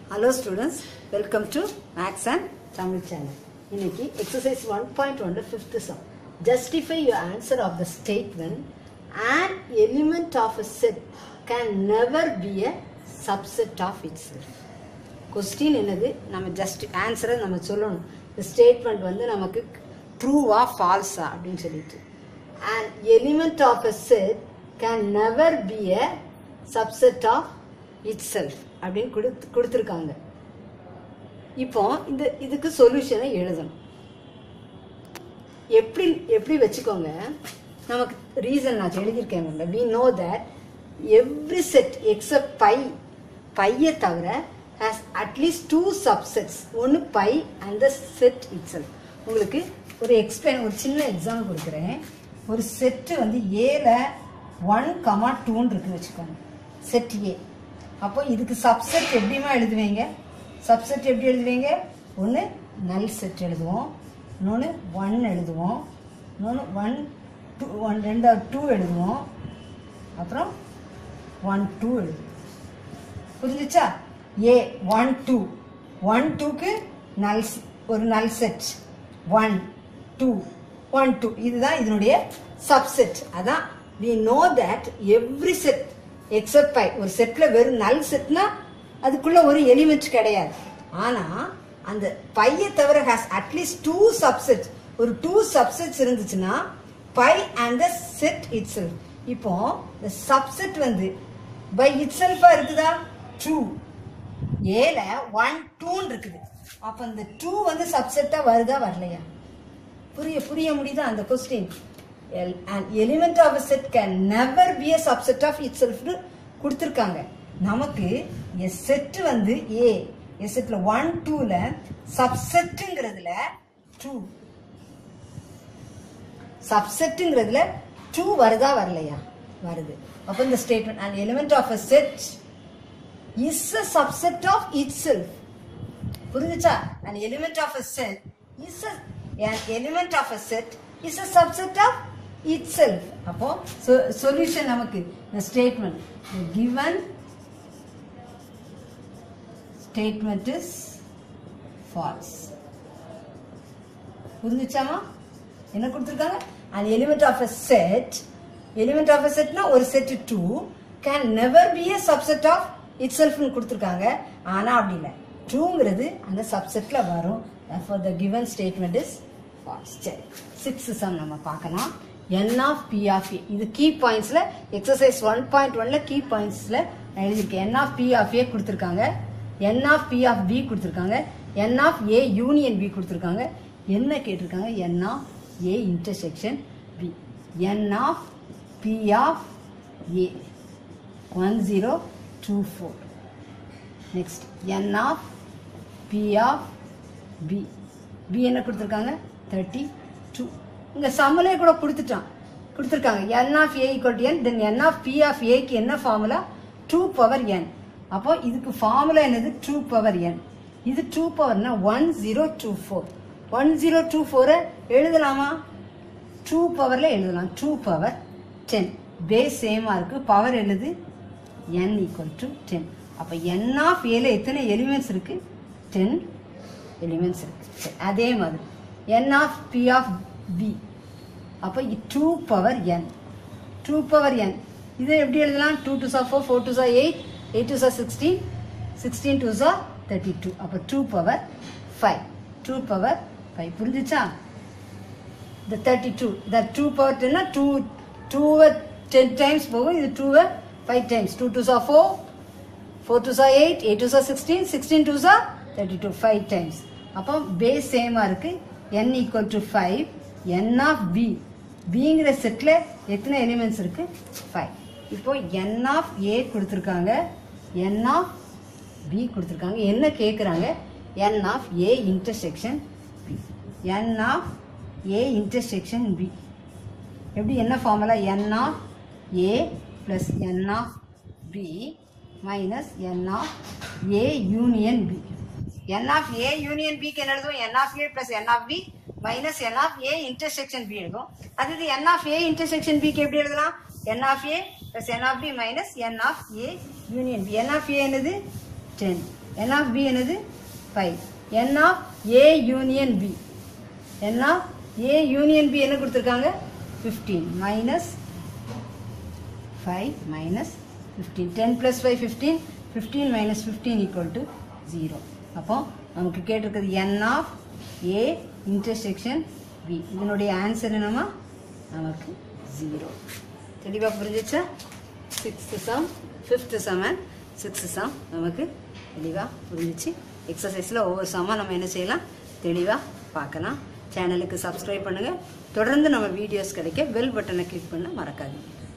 hello students welcome to maths and Tamil channel இன்னைக்கு exercise one point ஒன்ல fifth sum justify your answer of the statement and element of a set can never be a subset of itself question என்னது நம்ம just ஆன்சரை நம்ம சொல்லணும் இந்த statement வந்து நமக்கு ட்ரூவா ஃபால்ஸா அப்படின்னு சொல்லிட்டு and element of a set can never be a subset of itself அப்படின்னு கொடுத்து கொடுத்துருக்காங்க இப்போ இந்த இதுக்கு சொல்யூஷனை எழுதணும் எப்படி எப்படி வச்சுக்கோங்க நமக்கு ரீசன் நான் எழுதியிருக்கேன் we know that every set except phi பையை தவிர ஹேஸ் அட்லீஸ்ட் டூ சப்செட்ஸ் ஒன்று phi and the set itself உங்களுக்கு ஒரு எக்ஸ்பிளைன் ஒரு சின்ன எக்ஸாம்பிள் கொடுக்குறேன் ஒரு செட்டு வந்து ஏல ஒன் கமா டூன்னு இருக்குன்னு வச்சுக்கோங்க செட் ஏ அப்போ இதுக்கு சப்செட் எப்படிமா எழுதுவீங்க சப்செட் எப்படி எழுதுவீங்க ஒன்று நல் செட் எழுதுவோம் இன்னொன்று ஒன் எழுதுவோம் இன்னொன்று ஒன் டூ ஒன் ரெண்டாவது டூ எழுதுவோம் அப்புறம் ஒன் டூ எழுதுவோம் புரிஞ்சுச்சா ஏ ஒன் டூ ஒன் டூக்கு நல் ஒரு null set one two one two இதுதான் இதனுடைய சப்செட் அதான் we know that every set except phi ஒரு செட்ல வெறும் நல் செட்னா அதுக்குள்ள ஒரு எலிமெண்ட் கிடையாது ஆனா அந்த பையை தவிர ஹாஸ் அட்லீஸ்ட் டூ சப்செட்ஸ் ஒரு டூ சப்செட்ஸ் இருந்துச்சுன்னா phi and the set itself இப்போ இந்த சப்செட் வந்து பை இட் செல்ஃபா இருக்குதா டூ ஏல ஒன் டூன்னு இருக்குது அப்ப இந்த டூ வந்து சப்செட்டா வருதா வரலையா புரிய புரிய முடியுதா அந்த question an element of a set can never be a subset of itself கொடுத்துருக்காங்க நமக்கு a set வந்து a a setல ஒன் டூல சப்செட்டுங்கிறதுல டூ சப்செட்டுங்கிறதுல டூ வருதா வரலையா வருது அப்போ இந்த statement an element of a set is a subset of itself புரிஞ்சுச்சா an element of a set is a an element of a set is a subset of itself அப்போ solution நமக்கு the statement the given statement is false புரிஞ்சுச்சாமா என்ன கொடுத்துருக்காங்க an element of a set element of a setனா ஒரு set 2 can never be a subset of itselfனு கொடுத்துருக்காங்க ஆனா அப்படி இல்லை டூங்கிறது அந்த சப்செட்ல வரும் therefore the given statement is false சரி சிக்ஸ் சம் நம்ம பார்க்கலாம் n of P of A இது கீ பாயிண்ட்ஸ்ல எக்ஸசைஸ் ஒன் பாயிண்ட் ஒன்ல கீ பாயிண்ட்ஸ்ல எழுதியிருக்கேன் n of P of A கொடுத்துருக்காங்க n of P of B கொடுத்துருக்காங்க n of A union B கொடுத்துருக்காங்க என்ன கேட்டிருக்காங்க n of A intersection B n of P of A one zero two four next n of P of B B என்ன கொடுத்துருக்காங்க thirty two இங்கே சம்மலே கூட கொடுத்துட்டான் கொடுத்துருக்காங்க n of A equal to n then n of P of ஏக்கு என்ன formula two power என் அப்போ இதுக்கு ஃபார்முலா என்னது டூ பவர் என் இது டூ பவர்னா one zero two four one zero two ஃபோரை எழுதலாமா டூ பவரில் எழுதலாம் டூ பவர் டென் பேஸ் சேமாக இருக்குது பவர் எழுது என் ஈக்குவல் டு டென் அப்போ என் ஆஃப் ஏல எத்தனை எலிமெண்ட்ஸ் இருக்குது டென் எலிமெண்ட்ஸ் இருக்குது சரி அதே மாதிரி n of P of B அப்போ two power n two power n இதை எப்படி எழுதலாம் டூ டூ சா ஃபோர் ஃபோர் டூ சா எயிட் எயிட் டூ சா சிக்ஸ்டீன் சிக்ஸ்டீன் டூ சா தேர்ட்டி டூ அப்போ two power five two power five புரிஞ்சிச்சா இந்த தேர்ட்டி டூ இந்த டூ பவர் டென்னா டூ டூவை டென் டைம்ஸ் போகும் இது டூவை ஃபைவ் டைம்ஸ் டூ டூ சா ஃபோர் ஃபோர் டூ சா எயிட் எயிட் டூ சா சிக்ஸ்டீன் சிக்ஸ்டீன் டூ சா தேர்ட்டி டூ ஃபைவ் டைம்ஸ் அப்போ பேஸ் சேமாக இருக்குது n equal to five n of B பிங்கிற செட்டில் எத்தனை எலிமெண்ட்ஸ் இருக்குது ஃபைவ் இப்போ என் ஆஃப் ஏ கொடுத்துருக்காங்க என் ஆஃப் பி கொடுத்துருக்காங்க என்ன கேட்குறாங்க n of A intersection B n of A intersection B எப்படி என்ன formula n of A plus n of B minus n of A union B n of A union பிக்கு என்ன எழுதுவோம் n of A plus n of B minus n of A intersection B எழுதும் அது இது என் of A intersection பிக்கு எப்படி எழுதலாம் n of A plus n of B minus n of A union B n of A என்னது ten n of B என்னது five n of A union B n of A union B என்ன கொடுத்துருக்காங்க fifteen minus five minus fifteen ten plus five fifteen fifteen minus fifteen equal to zero அப்போ நமக்கு கேட்டிருக்கிறது n of A intersection B இதனுடைய answer என்னமா நமக்கு zero தெளிவாக புரிஞ்சிச்சா sixth some fifth sum and sixth sum நமக்கு தெளிவாக புரிஞ்சிச்சு எக்ஸசைஸில் ஒவ்வொரு சம்மாக நம்ம என்ன செய்யலாம் தெளிவாக பார்க்கலாம் சேனலுக்கு சப்ஸ்கிரைப் பண்ணுங்கள் தொடர்ந்து நம்ம வீடியோஸ் கிடைக்க பெல் பட்டனை கிளிக் பண்ண மறக்காதீங்க